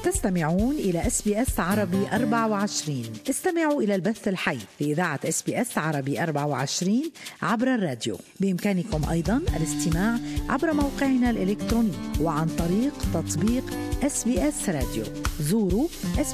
تستمعون إلى اس بي اس عربي 24 استمعوا إلى البث الحي في إذاعة اس بي اس عربي 24 عبر الراديو بإمكانكم أيضا الاستماع عبر موقعنا الإلكتروني وعن طريق تطبيق اس بي اس راديو زوروا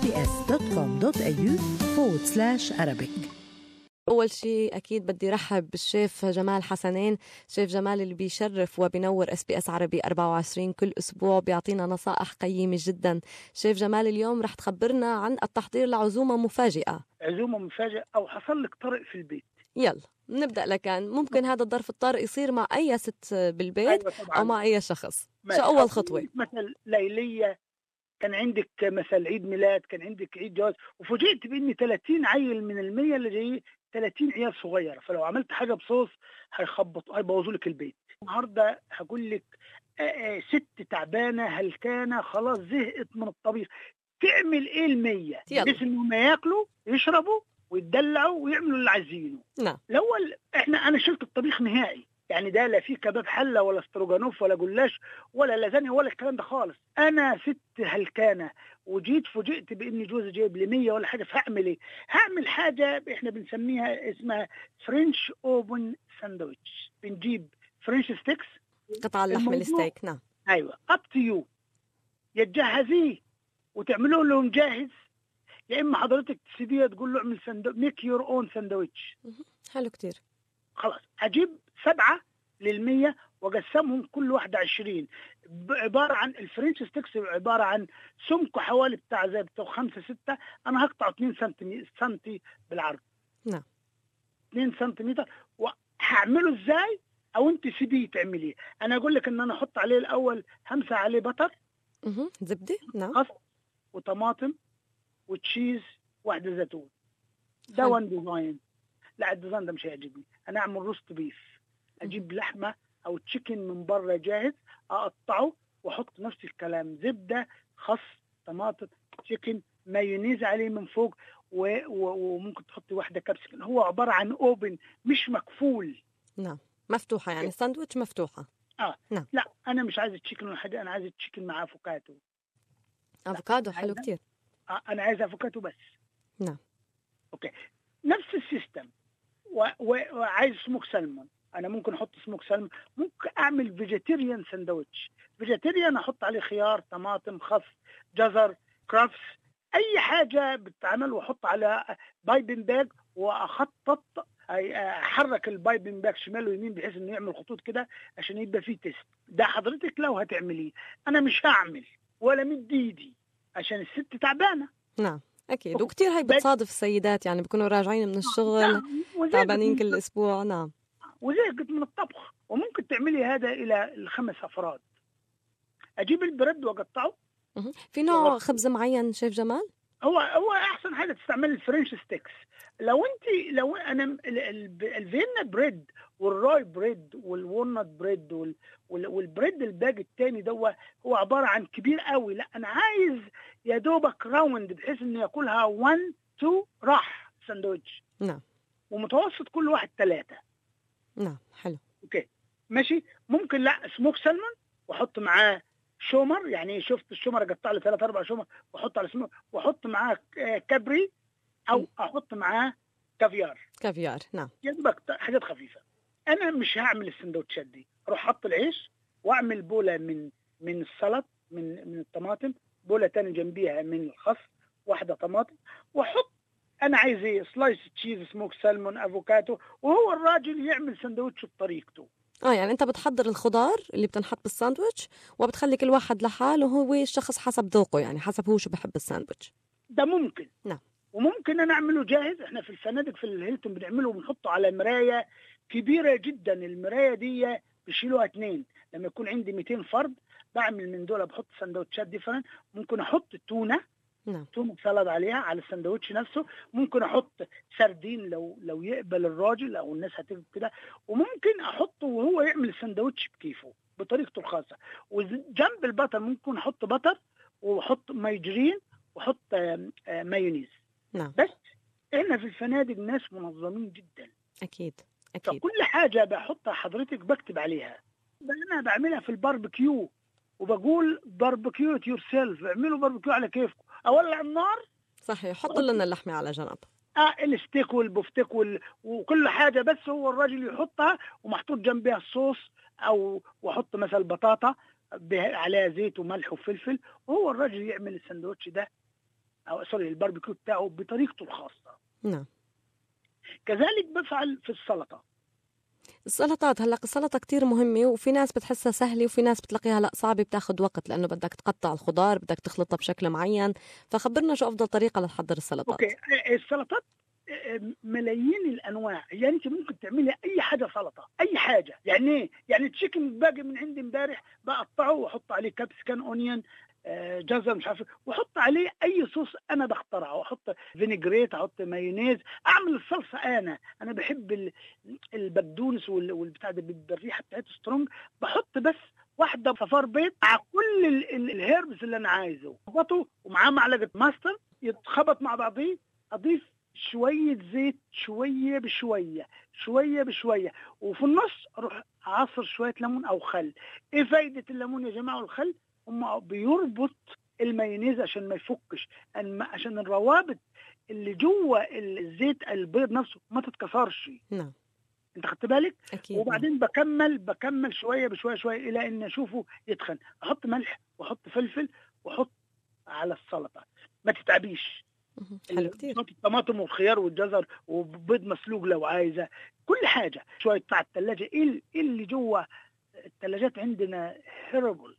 sbs.com.au forward slash Arabic أول شيء أكيد بدي رحب بالشيف جمال حسنين شيف جمال اللي بيشرف وبنور اس بي اس عربي 24 كل أسبوع بيعطينا نصائح قيمة جدا شيف جمال اليوم رح تخبرنا عن التحضير لعزومة مفاجئة عزومة مفاجئة أو حصل لك طرق في البيت يلا نبدأ لكان ممكن هذا الظرف الطارئ يصير مع أي ست بالبيت أيوة طبعاً. أو مع أي شخص ماشي. شو أول خطوة مثل ليلية كان عندك مثل عيد ميلاد كان عندك عيد جواز وفوجئت بان 30 عيل من المية اللي جايين 30 عيال صغيره فلو عملت حاجه بصوص هيخبط هيبوظوا لك البيت النهارده هقول لك آه، آه، ست تعبانه هلكانه خلاص زهقت من الطبيخ تعمل ايه المية يلا. بحيث انهم ياكلوا يشربوا ويتدلعوا ويعملوا اللي عايزينه نعم الاول احنا انا شلت الطبيخ نهائي يعني ده لا فيه كباب حله ولا استروجانوف ولا جلاش ولا لازانيا ولا الكلام ده خالص انا ست هلكانه وجيت فوجئت بان جوزي جايب لي 100 ولا حاجه فهعمل ايه؟ هعمل حاجه احنا بنسميها اسمها فرنش اوبن ساندويتش بنجيب فرنش ستيكس قطع اللحم الموضوع- الستيك نعم ايوه اب تو يو يا تجهزيه وتعملوه لهم جاهز يا اما حضرتك تسيبيه تقول له اعمل سندو ميك يور اون ساندويتش حلو كتير خلاص هجيب سبعة للمية وأقسمهم كل واحدة عشرين ب- عبارة عن الفرنش ستيكس عبارة عن سمكه حوالي بتاع زي بتاع خمسة ستة أنا هقطعه 2 سنتي سنتي بالعرض نعم 2 سنتيمتر وهعمله ازاي او انت سيبيه تعمليه انا اقول لك ان انا احط عليه الاول همسه عليه بطر مهم. زبدة نعم خس وطماطم وتشيز واحده زيتون ده حلو. وان ديزاين لا الديزاين ده مش هيعجبني انا اعمل روست بيف اجيب لحمه او تشيكن من بره جاهز اقطعه واحط نفس الكلام زبده خس طماطم تشيكن مايونيز عليه من فوق و... و... وممكن تحطي واحده كبسكن هو عباره عن اوبن مش مكفول نعم مفتوحة يعني ساندويتش مفتوحة لا انا مش عايز تشيكن ولا حاجه انا عايز تشيكن مع افوكاتو افوكادو حلو عايزة- كتير آه، انا عايز افوكاتو بس نعم. اوكي نفس السيستم و... و... وعايز سموك سلمون انا ممكن احط سموك سلمون ممكن اعمل فيجيتيريان ساندويتش فيجيتيريان احط عليه خيار طماطم خس جزر كرافس اي حاجه بتتعمل واحط على بايبن باج واخطط أي- احرك البايبن باج شمال ويمين بحيث انه يعمل خطوط كده عشان يبقى فيه تيست ده حضرتك لو هتعمليه انا مش هعمل ولا مد ايدي عشان الست تعبانه نعم أكيد وكتير هي بس- بتصادف السيدات يعني بيكونوا راجعين من الشغل لا، وزهقت تعبانين من- كل أسبوع نعم وزهقت من الطبخ وممكن تعملي هذا الى الخمس افراد اجيب البريد واقطعه مهم. في نوع خبز معين شيف جمال؟ هو هو احسن حاجه تستعمل الفرنش ستيكس لو انت لو انا ال- ال- الفينا بريد والراي بريد والورنت بريد وال وال- والبريد الباج التاني ده هو عباره عن كبير قوي لا انا عايز يا دوبك راوند بحيث انه ياكلها 1 2 راح ساندوتش نعم ومتوسط كل واحد ثلاثه نعم حلو اوكي ماشي ممكن لا سموك سلمون واحط معاه شومر يعني شفت الشومر اقطع له ثلاث اربع شومر واحط على سموك واحط معاه آه، كابري او احط معاه كافيار كافيار نعم يا دوبك حاجات خفيفه انا مش هعمل السندوتشات دي اروح احط العيش واعمل بوله من من السلط من من الطماطم بوله تاني جنبيها من الخس واحده طماطم واحط انا عايز ايه سلايس تشيز سموك سالمون افوكاتو وهو الراجل يعمل سندوتش بطريقته اه يعني انت بتحضر الخضار اللي بتنحط بالساندويتش وبتخلي كل واحد لحاله وهو الشخص حسب ذوقه يعني حسب هو شو بحب الساندويتش ده ممكن نعم. وممكن انا اعمله جاهز احنا في الفنادق في الهيلتون بنعمله وبنحطه على مرايه كبيره جدا المرايه دي بيشيلوها اتنين لما يكون عندي 200 فرد بعمل من دول بحط سندوتشات ديفرنت ممكن احط تونه نعم تونه سلطه عليها على السندوتش نفسه ممكن احط سردين لو لو يقبل الراجل او الناس هتكتب كده وممكن احطه وهو يعمل السندوتش بكيفه بطريقته الخاصه وجنب البطر ممكن احط بطر واحط مايجرين واحط آم، آم، مايونيز نعم بس احنا في الفنادق ناس منظمين جدا اكيد اكيد فكل حاجه بحطها حضرتك بكتب عليها انا بعملها في الباربيكيو وبقول باربكيو يور سيلف اعملوا باربكيو على كيفكم اولع النار صحيح حط لنا اللحمه على جنب اه الستيك والبفتيك وال... وكل حاجه بس هو الراجل يحطها ومحطوط جنبها الصوص او واحط مثلا بطاطا عليها زيت وملح وفلفل وهو الراجل يعمل السندوتش ده او سوري الباربيكيو بتاعه بطريقته الخاصه نعم كذلك بفعل في السلطه السلطات هلا السلطة كتير مهمة وفي ناس بتحسها سهلة وفي ناس بتلاقيها لا صعبة بتاخد وقت لأنه بدك تقطع الخضار بدك تخلطها بشكل معين فخبرنا شو أفضل طريقة لتحضر السلطات أوكي السلطات ملايين الانواع يعني انت ممكن تعملي اي حاجه سلطه اي حاجه يعني ايه يعني تشيكن باقي من عندي امبارح بقطعه واحط عليه كابسكان اونيون جزر مش عارف واحط عليه اي صوص انا بخترعه واحط فينيجريت احط مايونيز اعمل الصلصه انا انا بحب البقدونس والبتاع ده بالريحه بتاعته سترونج بحط بس واحده صفار بيض مع كل الهيربس اللي انا عايزه اخبطه ومعاه معلقه ماستر يتخبط مع بعضيه اضيف شوية زيت شوية بشوية شوية بشوية وفي النص اروح عصر شوية ليمون او خل ايه فايدة الليمون يا جماعة والخل هم بيربط المايونيز عشان ما يفكش عشان الروابط اللي جوه الزيت البيض نفسه ما تتكسرش نعم انت خدت بالك أكيد وبعدين بكمل بكمل شويه بشويه شويه الى ان اشوفه يتخن احط ملح واحط فلفل واحط على السلطه ما تتعبيش حلو كتير الطماطم والخيار والجزر وبيض مسلوق لو عايزه كل حاجه شويه بتاع الثلاجه ايه اللي جوه الثلاجات عندنا هيربل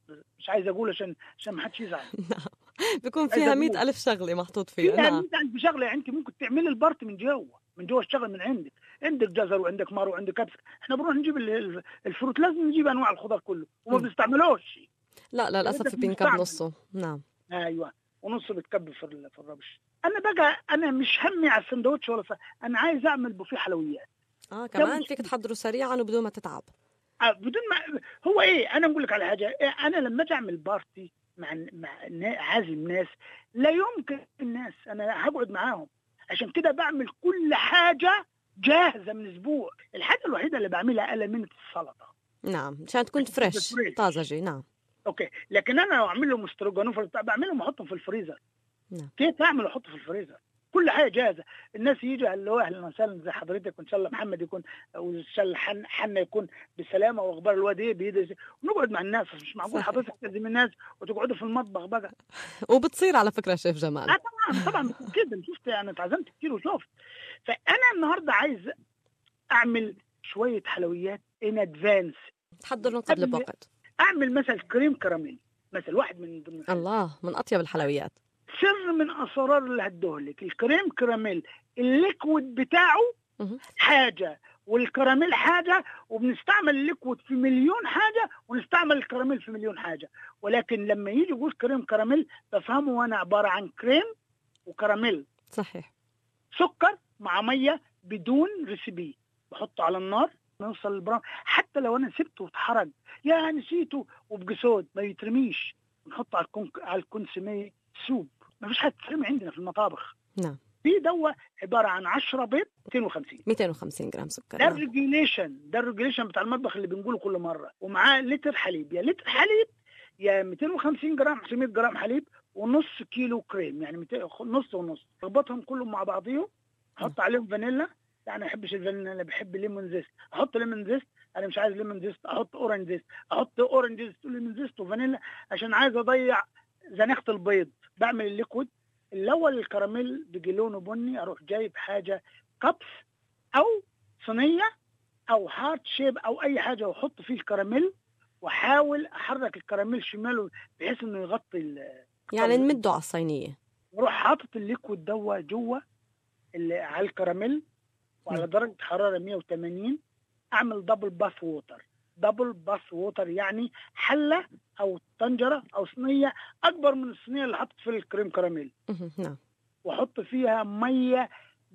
مش عايز اقول عشان عشان ما حدش يزعل نعم بيكون فيها مئة ألف شغلة محطوط فيها فيها نعم 100 ألف شغله يعني انت ممكن تعملي البارت من جوه من جوه الشغل من عندك عندك جزر وعندك مار وعندك كبسه احنا بنروح نجيب الفروت لازم نجيب انواع الخضار كله وما بنستعملوش لا للأسف بينكب نصه نعم ايوه ونصه بيتكب في في الربش انا بقى انا مش همي على السندوتش ولا صح. انا عايز اعمل بوفيه حلويات اه كمان فيك تحضره سريعا وبدون ما تتعب آه بدون ما هو ايه انا بقول لك على حاجه إيه انا لما اجي اعمل بارتي مع مع عازم ناس لا يمكن الناس انا هقعد معاهم عشان كده بعمل كل حاجه جاهزه من اسبوع الحاجه الوحيده اللي بعملها المنة السلطه نعم عشان تكون فريش طازجه نعم اوكي لكن انا لو اعمل لهم استروجانوف بعملهم واحطهم في الفريزر نعم كيف اعمل واحطه في الفريزر كل حاجه جاهزه الناس يجوا اللي هو اهلا وسهلا زي حضرتك وان شاء الله محمد يكون وان شاء الله حن حنا يكون بسلامه واخبار الواد ايه بايده ونقعد مع الناس مش معقول حضرتك تلزم الناس وتقعدوا في المطبخ بقى وبتصير على فكره شيف جمال اه طبعا طبعا كده شفت انا اتعزمت كتير وشفت فانا النهارده عايز اعمل شويه حلويات ان ادفانس تحضر قبل بوقت اعمل مثلا كريم كراميل مثلا واحد من ضمن الله من اطيب الحلويات سر من اسرار اللي هديهولك الكريم كراميل الليكويد بتاعه حاجه والكراميل حاجه وبنستعمل الليكويد في مليون حاجه ونستعمل الكراميل في مليون حاجه ولكن لما يجي يقول كريم كراميل بفهمه وانا عباره عن كريم وكراميل صحيح سكر مع ميه بدون ريسيبي بحطه على النار نوصل للبراون حتى لو انا سبته واتحرق يا نسيته وبجسود ما يترميش نحطه على الكون على الكونسومي سوب ما فيش حاجه تترمي عندنا في المطابخ نعم في دواء عباره عن 10 بيض 250 250 جرام سكر ده نعم. الريجيليشن ده الريجيليشن بتاع المطبخ اللي بنقوله كل مره ومعاه لتر حليب يا لتر حليب يا 250 جرام 500 جرام حليب ونص كيلو كريم يعني 200 نص ونص اخبطهم كلهم مع بعضيهم احط عليهم فانيلا يعني ما احبش الفانيلا انا بحب ليمون زيست احط ليمون زيست انا مش عايز ليمون زيست احط اورنج زيست احط اورنج زيست وليمون زيست وفانيلا عشان عايز اضيع زنخه البيض بعمل الليكويد الاول الكراميل بيجي لونه بني اروح جايب حاجه كبس او صينيه او هارت شيب او اي حاجه واحط فيه الكراميل واحاول احرك الكراميل شماله بحيث انه يغطي ال- يعني نمده على الصينيه واروح حاطط الليكويد دوا جوه اللي على الكراميل وعلى نعم. درجه حراره 180 اعمل دبل باث ووتر دبل باث ووتر يعني حله او طنجره او صينيه اكبر من الصينيه اللي حطت فيها الكريم كراميل مهم. نعم واحط فيها ميه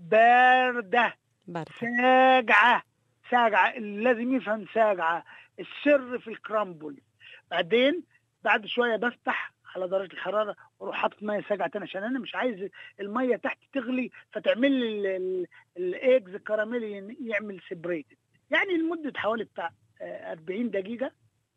بارده بارد ساقعه ساقعه لازم يفهم ساقعه السر في الكرامبل بعدين بعد شويه بفتح على درجه الحراره واروح حاطط ميه ساقعه تاني عشان انا مش عايز الميه تحت تغلي فتعمل لي الايجز كراميل يعمل سيبريتد يعني لمده حوالي بتاع آه، 40 دقيقه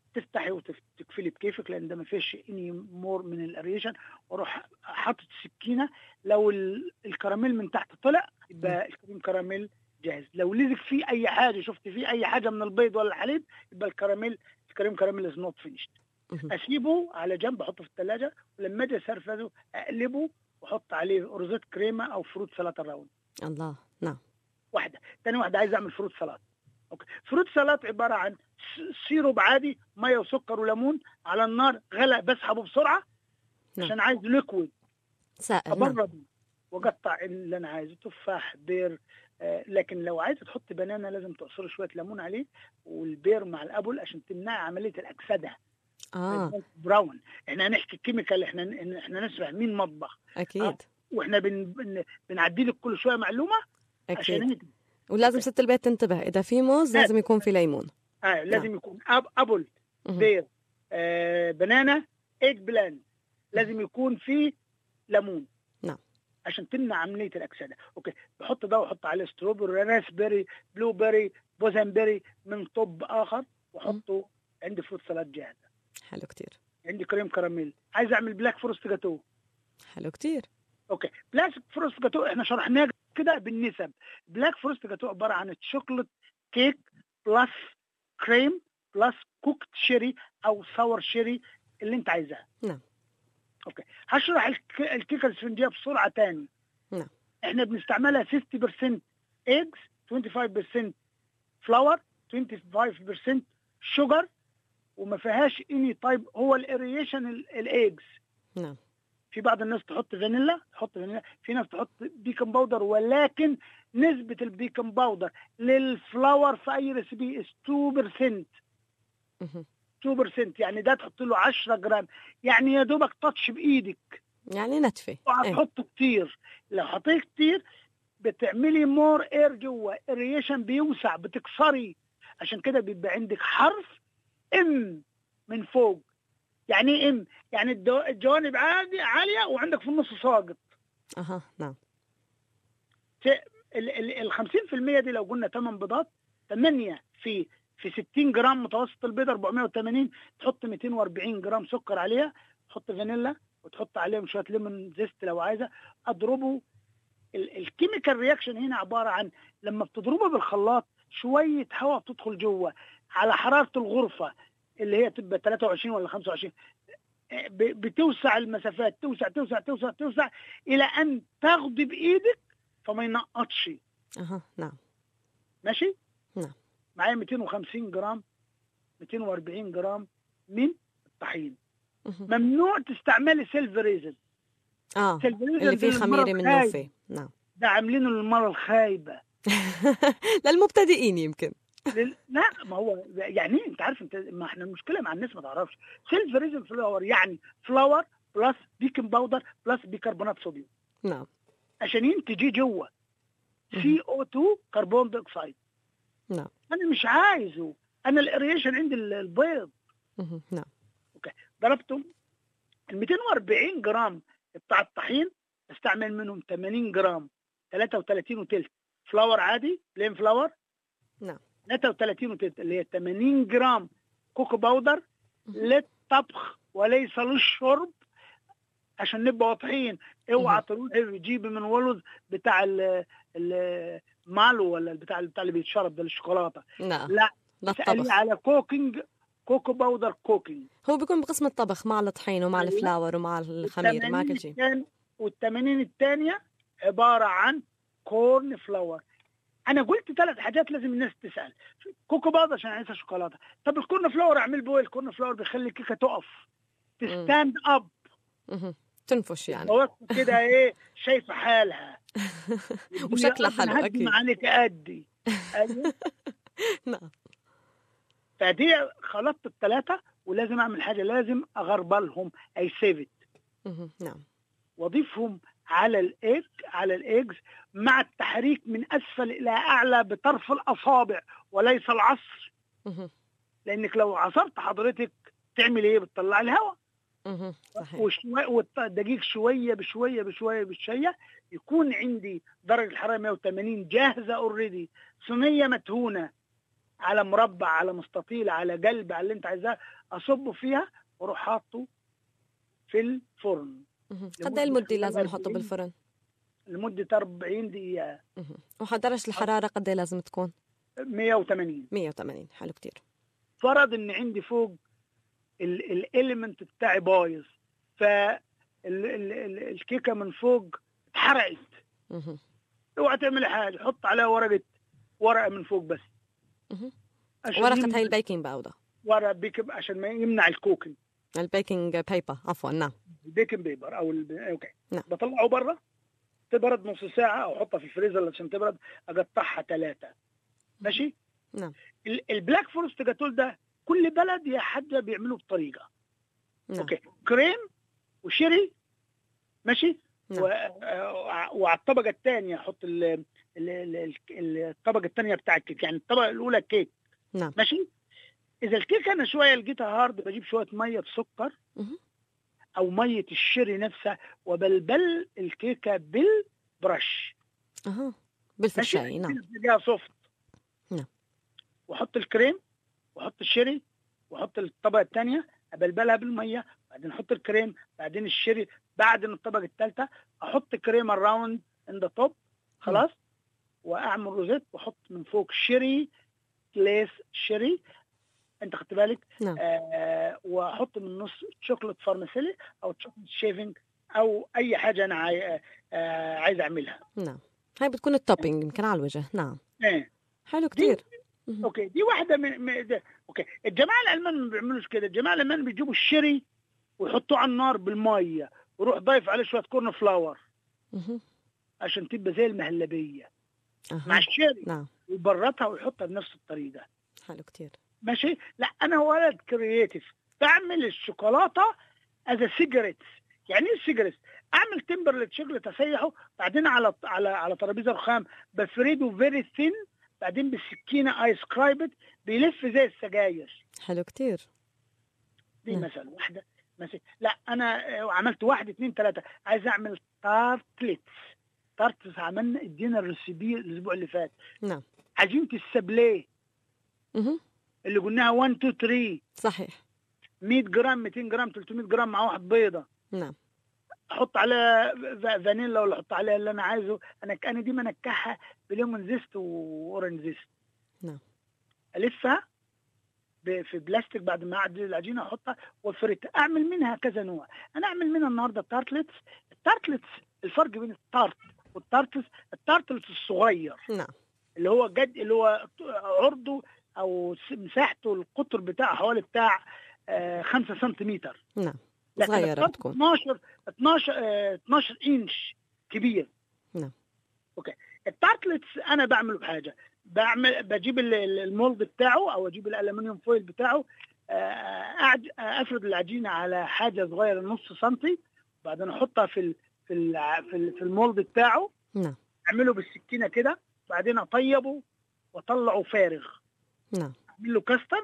تفتحي وتقفلي بكيفك لان ده ما فيش اني مور من الاريشن واروح حاطط السكينه لو الكراميل من تحت طلع يبقى الكريم كراميل جاهز لو لزق فيه اي حاجه شفت فيه اي حاجه من البيض ولا الحليب يبقى الكراميل الكريم كراميل از نوت فينيشد اسيبه على جنب احطه في الثلاجه ولما اجي اسرفده اقلبه واحط عليه روزيت كريمه او فروت سلطه راوند الله نعم واحده ثاني واحده عايز اعمل فروت سلطه اوكي فروت سلطه عباره عن سيروب عادي ميه وسكر وليمون على النار غلى بسحبه بسرعه نعم. عشان عايز ليكويد سائل نعم. واقطع اللي انا عايزه تفاح بير آه لكن لو عايز تحط بنانا لازم تعصر شويه ليمون عليه والبير مع الابل عشان تمنع عمليه الاكسده اه براون احنا هنحكي كيميكال احنا احنا نسمع مين مطبخ اكيد آه. واحنا بن... بن... بنعدي لك كل شويه معلومه اكيد عشان ولازم ست البيت تنتبه اذا في موز لازم يكون في ليمون اه لازم نعم. يكون أب... ابل بير آه بنانا ايج بلان لازم يكون في ليمون نعم عشان تمنع عمليه الاكسده اوكي بحط ده واحط عليه ستروبري راسبيري بلو بيري بوزنبيري من طب اخر واحطه عندي فروت سلاد جاهزه حلو كتير عندي كريم كراميل عايز اعمل بلاك فورست جاتو حلو كتير اوكي بلاك فورست جاتو احنا شرحناه كده بالنسب بلاك فورست جاتو عباره عن تشوكلت كيك بلس كريم بلس كوكت شيري او ساور شيري اللي انت عايزاه نعم اوكي هشرح الكيكه الاسفنجيه بسرعه تاني نعم احنا بنستعملها 60% eggs 25% فلاور 25% شوجر وما فيهاش اني طيب هو الاريشن الايجز نعم في بعض الناس تحط فانيلا تحط فانيلا في ناس تحط بيكن باودر ولكن نسبة البيكن باودر للفلاور في أي ريسبي 2% 2% يعني ده تحط له 10 جرام يعني يا دوبك تاتش بإيدك يعني نتفة وهتحط كتير لو حطيت كتير بتعملي مور اير جوه الريشن بيوسع بتكسري عشان كده بيبقى عندك حرف ام من فوق يعني ايه ام يعني الجوانب عادي عاليه وعندك في النص ساقط اها نعم ال 50% دي لو قلنا 8 بيضات 8 في في 60 جرام متوسط البيضه 480 تحط 240 جرام سكر عليها تحط فانيلا وتحط عليهم شويه ليمون زيست لو عايزه اضربه الكيميكال رياكشن هنا عباره عن لما بتضربه بالخلاط شويه هواء بتدخل جوه على حراره الغرفه اللي هي تبقى 23 ولا 25 بتوسع المسافات توسع توسع توسع توسع الى ان تاخدي بايدك فما ينقطش اها نعم ماشي نعم معايا 250 جرام 240 جرام من الطحين ممنوع تستعملي سيلف ريزن اه اللي فيه خميره من نوفي نعم ده عاملينه للمرة الخايبة للمبتدئين يمكن لا ما هو يعني انت عارف انت ما احنا المشكله مع الناس ما تعرفش سيلف ريزن فلاور يعني فلاور بلس بيكنج باودر بلس بيكربونات صوديوم نعم عشان ينتج جوه سي او 2 كربون دايوكسيد نعم انا مش عايزه انا الاريشن عندي البيض نعم اوكي ضربته ال 240 جرام بتاع الطحين استعمل منهم 80 جرام 33 وثلث فلاور عادي بلين فلاور نعم 33 وثلث اللي هي 80 جرام كوكو باودر للطبخ وليس للشرب عشان نبقى واضحين اوعى تروحي تجيبي من ولد بتاع المالو ولا بتاع بتاع اللي بيتشرب ده الشوكولاته نعم لا اسالي على كوكينج كوكو باودر كوكينج هو بيكون بقسم الطبخ مع الطحين ومع الفلاور ومع الخمير مع كل شيء وال80 الثانيه عباره عن كورن فلاور انا قلت ثلاث حاجات لازم الناس تسال كوكو باودر عشان عايزها شوكولاته طب الكورن فلاور اعمل بويل الكورن فلاور بيخلي الكيكه تقف تستاند اب تنفش يعني كده ايه شايفه حالها وشكلها حلو اكيد عليك ادي ايوه نعم فدي خلطت الثلاثه ولازم اعمل حاجه لازم اغربلهم اي سيف نعم واضيفهم على الايج على الايجز مع التحريك من اسفل الى اعلى بطرف الاصابع وليس العصر لانك لو عصرت حضرتك تعمل ايه بتطلع الهواء وشوية والدقيق شويه بشويه بشويه بشويه يكون عندي درجه الحراره 180 جاهزه اوريدي صينيه مدهونه على مربع على مستطيل على قلب على اللي انت عايزاه اصبه فيها واروح حاطه في الفرن مهم. قد ايه المده لازم نحطه بالفرن لمده 40 دقيقه مهم. وحدرجة الحرارة قد ايه لازم تكون 180 180 حلو كتير فرض ان عندي فوق الاليمنت بتاعي بايظ ف ال- ال- ال- الكيكه من فوق اتحرقت مهم. اوعى تعملي حاجه حط عليها ورقه ورقه من فوق بس مهم. عشان ورقة يمنع- هي البيكنج باودر ورقه بيكب عشان ما يمنع الكوكن البيكنج بيبر عفوا نعم البيكنج بيبر او الب... اوكي نعم. بطلعه بره تبرد نص ساعه او احطها في الفريزر عشان تبرد اقطعها ثلاثه ماشي نعم ال- البلاك فورست جاتول ده كل بلد يا حاجه بيعملوه بطريقه نعم اوكي كريم وشيري ماشي نعم. و... آه، وعلى الطبقه الثانيه احط ال... ال... ال... ال- الطبقه الثانيه بتاع الكيك يعني الطبقه الاولى كيك نعم ماشي اذا الكيكه انا شويه لقيتها هارد بجيب شويه ميه بسكر مهم. او ميه الشيري نفسها وبلبل الكيكه بالبرش اها بالفرشاية نعم تلاقيها سوفت نعم. واحط الكريم واحط الشيري واحط الطبقه الثانيه ابلبلها بالميه بعدين احط الكريم بعدين الشيري بعدين الطبقه الثالثه احط كريم الراوند ان ذا توب خلاص واعمل روزيت واحط من فوق شيري كليس شيري انت خدت بالك نعم آه واحط من النص شوكولاته فارماسيلي او شوكولاته شيفنج او اي حاجه انا عاي... آه عايز اعملها نعم هاي بتكون التوبينج يمكن على الوجه نعم ايه حلو كتير مهم. اوكي دي واحده من, من ده. اوكي الجماعه الالمان ما بيعملوش كده الجماعه الالمان بيجيبوا الشيري ويحطوه على النار بالميه ويروح ضايف عليه شويه كورن فلاور مهم. عشان تبقى زي المهلبيه مع اها الشيري نعم ويبرطها ويحطها بنفس الطريقه حلو كتير ماشي لا انا ولد كرييتيف بعمل الشوكولاته از سيجريتس يعني ايه السيجريتس اعمل تمبرلت شوكليت اسيحه بعدين على على على ترابيزه رخام بفرده فيري ثين بعدين بالسكينه اي سكرايبت بيلف زي السجاير حلو كتير دي نعم. مثلا واحده مثلا لا انا آه، عملت واحد اثنين ثلاثه عايز اعمل تارتلتس تارتلتس عملنا ادينا الريسيبي الاسبوع اللي فات نعم عجينه السبليه مهم. اللي قلناها 1 2 3 صحيح 100 جرام 200 جرام 300 جرام مع واحد بيضه نعم احط عليها ف- فانيلا ولا احط عليها اللي انا عايزه انا انا دي منكحها بليمون زيست واورنج زيست نعم. الفها ب- في بلاستيك بعد ما اعدل العجينه احطها وافردها اعمل منها كذا نوع انا اعمل منها النهارده تارتلتس التارتلتس الفرق بين التارت والتارتلتس التارتلتس الصغير نعم اللي هو جد اللي هو عرضه او س- مساحته القطر بتاعه حوالي بتاع 5 سنتيمتر نعم لكن صغيرة الطرف بتكون. 12 12 آه، 12 انش كبير نعم. اوكي التارتلتس انا بعمله بحاجه بعمل بجيب ال- ال- المولد بتاعه او اجيب الالومنيوم فويل بتاعه آه، أعج- افرد العجينه على حاجه صغيره نص سنتي وبعدين احطها في ال- في ال- في ال- في المولد بتاعه نعم اعمله بالسكينه كده بعدين اطيبه واطلعه فارغ نعم اعمل له كاسترد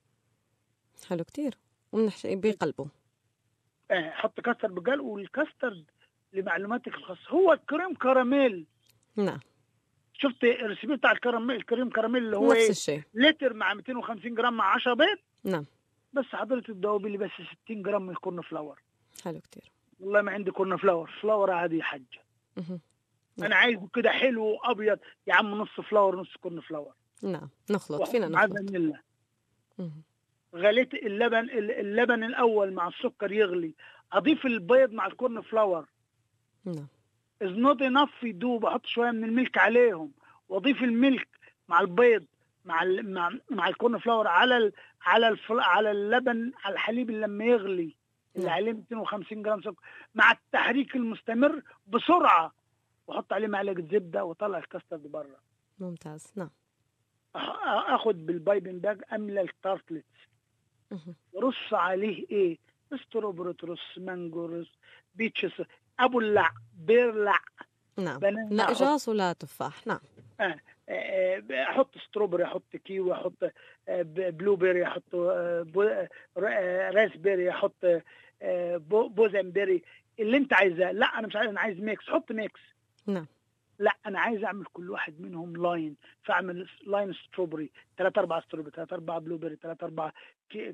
حلو كتير ومنحشي بقلبه آه، حط كاسترد بقال والكاسترد لمعلوماتك الخاصه هو كريم كراميل نعم شفت الريسيبي بتاع الكراميل الكريم كراميل اللي هو نفس ايه الشيء لتر مع 250 جرام مع 10 بيض نعم بس حضرتك تدوبي لي بس 60 جرام من الكورن فلاور حلو كتير والله ما عندي كورن فلاور فلاور عادي يا حاجه مهم. انا عايزه كده حلو وابيض يا عم نص فلاور نص كورن فلاور نعم نخلط فينا مع نخلط فانيلا مهم. غليت اللبن اللبن الاول مع السكر يغلي اضيف البيض مع الكورن فلاور نعم از نوت انف يدوب احط شويه من الملك عليهم واضيف الملك مع البيض مع ال... مع مع الكورن فلاور على ال... على الفل... على اللبن على الحليب اللي لما يغلي اللي نعم. عليه 250 جرام سكر مع التحريك المستمر بسرعه واحط عليه معلقه زبده واطلع الكاسترد بره ممتاز نعم أخ- اخد بالبايبن باج املى التارتلتس مهم. ورص عليه ايه استروبري رص مانجو رص بيتشس ابو اللع بيرلع نعم بنانا لا أحط- إجاز ولا تفاح نعم آه، احط ستروبري احط كيوي احط آه، ب- بلو بيري احط آه، بو- آه، ر- راسبيري احط آه، بو- بوزنبيري اللي انت عايزاه لا انا مش عايز انا عايز ميكس حط ميكس نعم لا انا عايز اعمل كل واحد منهم لاين فاعمل لاين ستروبري ثلاثة اربعة ستروبري ثلاثة اربعة بلو بيري ثلاثة اربعة كي- كي-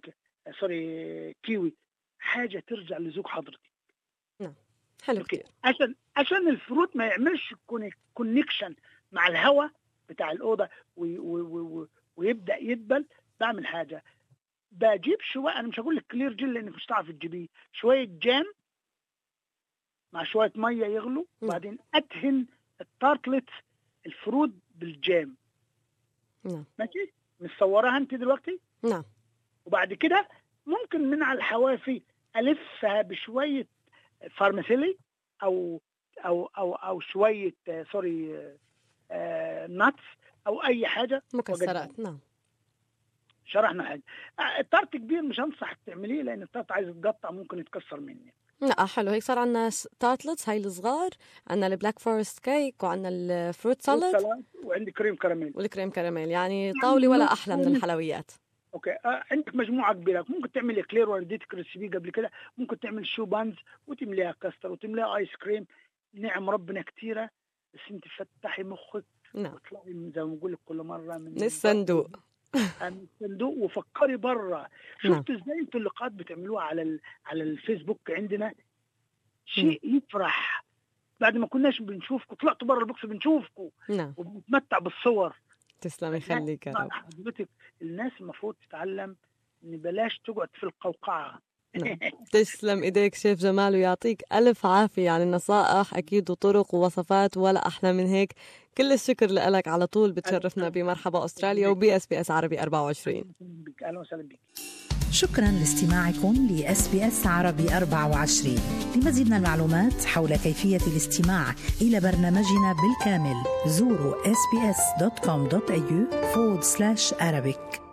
سوري كيوي حاجه ترجع لزوج حضرتك حلو اوكي كتير عشان عشان الفروت ما يعملش كونكشن مع الهواء بتاع الاوضه وي وي وي ويبدا يدبل بعمل حاجه بجيب شويه انا مش هقول لك كلير جل لانك مش هتعرف تجيبيه شويه جام مع شويه ميه يغلوا مم. وبعدين ادهن التارتلت الفروت بالجام نعم ماشي مصورها انت دلوقتي نعم وبعد كده ممكن من على الحوافي الفها بشويه فارماسيلي او او او او شويه آه، سوري آه، ناتس او اي حاجه مكسرات نعم شرحنا حاجه آه، التارت كبير مش هنصحك تعمليه لان التارت عايز يتقطع ممكن يتكسر مني لا حلو هيك صار عندنا تارتلتس هاي الصغار عندنا البلاك فورست كيك وعندنا الفروت سالاد سلاد وعندي كريم كراميل والكريم كراميل يعني طاولة ولا أحلى من الحلويات اوكي آه، عندك مجموعه كبيره ممكن تعملي كلير وانا اديتك ريسيبي قبل كده ممكن تعمل شو بانز وتمليها كاستر وتمليها ايس كريم نعم ربنا كتيره بس انت فتحي مخك نعم واطلعي من زي ما بقول لك كل مره من من الصندوق من الصندوق وفكري بره نعم. شفت ازاي انتوا اللقاءات بتعملوها على ال... على الفيسبوك عندنا شيء يفرح بعد ما كناش بنشوفكم طلعتوا بره البوكس بنشوفكم نعم وبنتمتع بالصور تسلم يخليك يا مع رب حضرتك الناس المفروض تتعلم ان بلاش تقعد في القوقعه نعم. تسلم ايديك شيف جمال ويعطيك الف عافيه يعني النصائح اكيد وطرق ووصفات ولا احلى من هيك كل الشكر لك على طول بتشرفنا بمرحبا استراليا وبي اس بي اس عربي 24 بك اهلا وسهلا بك شكرا لاستماعكم لاس بي اس عربي 24 لمزيد من المعلومات حول كيفيه الاستماع الى برنامجنا بالكامل زوروا sbs.com.au forward slash arabic